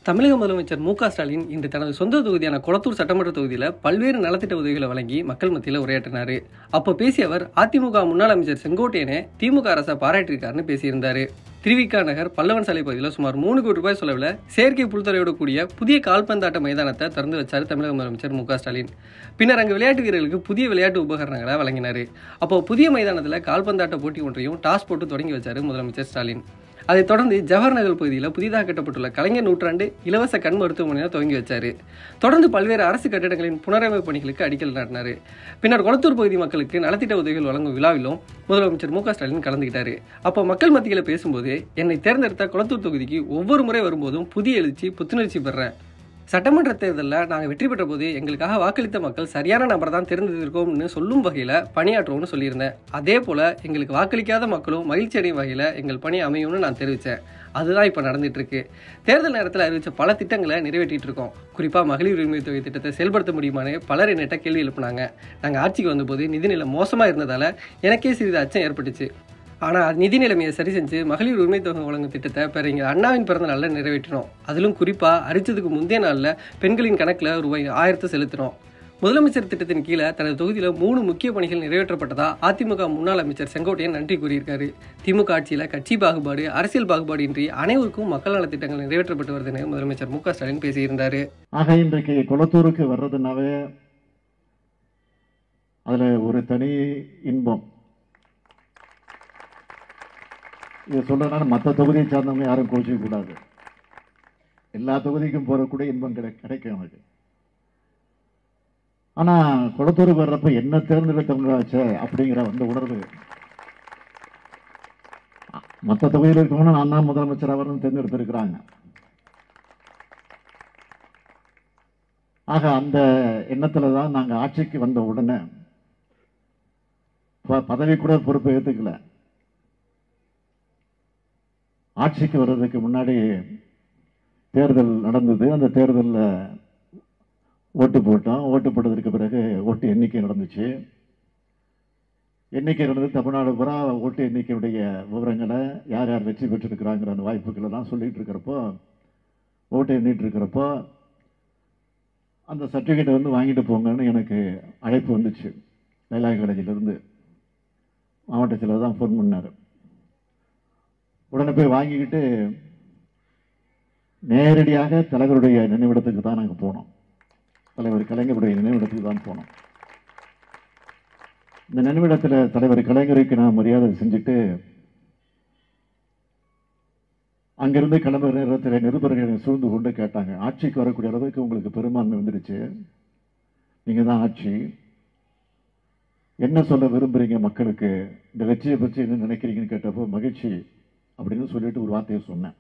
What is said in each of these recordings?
தமிழக முதலமைச்சர் மு க ஸ்டாலின் இன்று தனது சொந்த தொகுதியான கொளத்தூர் சட்டமன்ற தொகுதியில் பல்வேறு நலத்திட்ட உதவிகளை வழங்கி மக்கள் மத்தியில் உரையாற்றினார் அப்போ பேசிய அவர் அதிமுக முன்னாள் அமைச்சர் செங்கோட்டையனை திமுக அரசை பாராட்டியிருக்காருன்னு பேசியிருந்தார் திருவிக்கா நகர் பல்லவன் சாலை பகுதியில் சுமார் மூணு கோடி ரூபாய் செலவில் செயற்கை புல்தரையோட கூடிய புதிய கால்பந்தாட்ட மைதானத்தை திறந்து வச்சார் தமிழக முதலமைச்சர் மு க ஸ்டாலின் பின்னர் அங்கு விளையாட்டு வீரர்களுக்கு புதிய விளையாட்டு உபகரணங்களை வழங்கினார் அப்போ புதிய மைதானத்தில் கால்பந்தாட்ட போட்டி ஒன்றையும் டாஸ் போட்டு தொடங்கி வச்சார் முதலமைச்சர் ஸ்டாலின் அதைத் தொடர்ந்து ஜவஹர் நகர் பகுதியில் புதிதாக கட்டப்பட்டுள்ள கலைஞர் நூற்றாண்டு இலவச கண் மருத்துவமனையை துவங்கி வச்சார் தொடர்ந்து பல்வேறு அரசு கட்டிடங்களின் புனரமைப்பு பணிகளுக்கு அடிக்கல் நாட்டினார் பின்னர் கொளத்தூர் பகுதி மக்களுக்கு நலத்திட்ட உதவிகள் வழங்கும் விழாவிலும் முதலமைச்சர் மு க ஸ்டாலின் கலந்துக்கிட்டாரு அப்போ மக்கள் மத்தியில் பேசும்போது என்னை தேர்ந்தெடுத்த கொளத்தூர் தொகுதிக்கு ஒவ்வொரு முறை வரும்போதும் புதிய எழுச்சி புத்துணர்ச்சி பெறேன் சட்டமன்ற தேர்தலில் நாங்கள் வெற்றி பெற்ற போது எங்களுக்காக வாக்களித்த மக்கள் சரியான நபரை தான் தேர்ந்தெடுத்திருக்கோம்னு சொல்லும் வகையில் பணியாற்றுவோம்னு சொல்லியிருந்தேன் அதே போல் எங்களுக்கு வாக்களிக்காத மக்களும் மகிழ்ச்சி அடையும் வகையில் எங்கள் பணி அமையும்னு நான் தெரிவித்தேன் அதுதான் இப்போ நடந்துட்டு இருக்கு தேர்தல் நேரத்தில் அறிவித்த பல திட்டங்களை நிறைவேற்றிட்டு இருக்கோம் குறிப்பாக மகளிர் உரிமை தொகை திட்டத்தை செயல்படுத்த முடியுமான்னு பலர் என்னிட்ட கேள்வி எழுப்புனாங்க நாங்கள் ஆட்சிக்கு வந்தபோது நிதிநிலை மோசமாக இருந்ததால் எனக்கே சிறிது அச்சம் ஏற்பட்டுச்சு ஆனால் நிதி நிலைமையை சரி செஞ்சு மகளிர் உரிமை தொகை வழங்கும் திட்டத்தை பெறீங்க அண்ணாவின் பிறந்த நாளில் நிறைவேற்றினோம் அதிலும் குறிப்பாக அரிச்சதுக்கு முந்தைய நாளில் பெண்களின் கணக்கில் ரூபாய் ஆயிரத்தை செலுத்தினோம் முதலமைச்சர் திட்டத்தின் கீழே தனது தொகுதியில் மூணு முக்கிய பணிகள் நிறைவேற்றப்பட்டதா அதிமுக முன்னாள் அமைச்சர் செங்கோட்டையன் நன்றி கூறியிருக்காரு திமுக ஆட்சியில் கட்சி பாகுபாடு அரசியல் பாகுபாடு இன்றி அனைவருக்கும் மக்கள் நலத் திட்டங்கள் நிறைவேற்றப்பட்டு வருதுன்னு முதலமைச்சர் மு க ஸ்டாலின் பேசியிருந்தார் ஆக இன்றைக்கு குளத்தூருக்கு வர்றதுனாவே அதில் ஒரு தனி இன்பம் இதை சொல்றதுனால மற்ற தொகுதியை சார்ந்தவங்க யாரும் கோச்சிக்க கூடாது எல்லா தொகுதிக்கும் போகக்கூடிய இன்பம் கிடை கிடைக்கும் எனக்கு ஆனால் குளத்தூருக்கு வர்றப்ப என்ன தேர்ந்தெடுத்தவங்களாச்சே அப்படிங்கிற அந்த உணர்வு மற்ற தொகுதியில் இருக்கவங்க நான் தான் முதலமைச்சர் அவர்னு தேர்ந்தெடுத்திருக்கிறாங்க ஆக அந்த எண்ணத்தில் தான் நாங்கள் ஆட்சிக்கு வந்த உடனே ப- பதவி கூட பொறுப்பை ஏற்றுக்கல ஆட்சிக்கு வர்றதுக்கு முன்னாடி தேர்தல் நடந்தது அந்த தேர்தலில் ஓட்டு போட்டோம் ஓட்டு போட்டதற்கு பிறகு ஓட்டு எண்ணிக்கை நடந்துச்சு எண்ணிக்கை நடந்து தமிழ்நாடு பூரா ஓட்டு எண்ணிக்கையுடைய விவரங்களை யார் யார் வெற்றி பெற்றிருக்கிறாங்கிற அந்த வாய்ப்புகள் எல்லாம் சொல்லிட்டு இருக்கிறப்போ ஓட்டு எண்ணிட்டு இருக்கிறப்போ அந்த சர்டிஃபிகேட்டை வந்து வாங்கிட்டு போங்கன்னு எனக்கு அழைப்பு வந்துச்சு லைலா காலேஜிலிருந்து மாவட்ட செயலர் தான் ஃபோன் பண்ணார் உடனே போய் வாங்கிக்கிட்டு நேரடியாக தலைவருடைய நினைவிடத்துக்கு தான் நாங்கள் போனோம் தலைவர் கலைஞருடைய நினைவிடத்துக்கு தான் போனோம் இந்த நினைவிடத்தில் தலைவர் கலைஞருக்கு நான் மரியாதை செஞ்சுட்டு அங்கிருந்து கிளம்புற நேரத்தில் நிருபர்கள் சூழ்ந்து கொண்டு கேட்டாங்க ஆட்சிக்கு வரக்கூடிய அளவுக்கு உங்களுக்கு பெரும்பான்மை வந்துடுச்சு நீங்கள் தான் ஆட்சி என்ன சொல்ல விரும்புறீங்க மக்களுக்கு இந்த வெற்றியை பற்றி என்ன நினைக்கிறீங்கன்னு கேட்டப்போ மகிழ்ச்சி அப்படின்னு சொல்லிட்டு ஒரு வார்த்தையை சொன்னேன்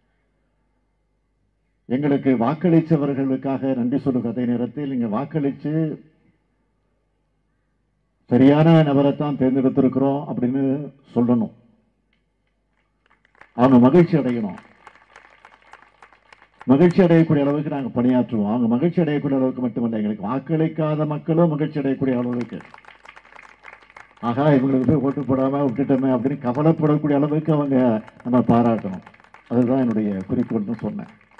எங்களுக்கு வாக்களித்தவர்களுக்காக நன்றி சொல்லும் அதே நேரத்தில் இங்கே வாக்களித்து சரியான நபரைத்தான் தேர்ந்தெடுத்திருக்கிறோம் அப்படின்னு சொல்லணும் அவங்க மகிழ்ச்சி அடையணும் மகிழ்ச்சி அடையக்கூடிய அளவுக்கு நாங்கள் பணியாற்றுவோம் அவங்க மகிழ்ச்சி அடையக்கூடிய அளவுக்கு மட்டுமல்ல எங்களுக்கு வாக்களிக்காத மக்களும் மகிழ்ச்சி அடையக்கூடிய அளவுக்கு ஆகா இவங்களுக்கு போய் ஓட்டு போடாம விட்டுட்டோமே அப்படின்னு கவலைப்படக்கூடிய அளவுக்கு அவங்க நம்ம பாராட்டணும் அதுதான் என்னுடைய குறிக்கோள்னு சொன்னேன்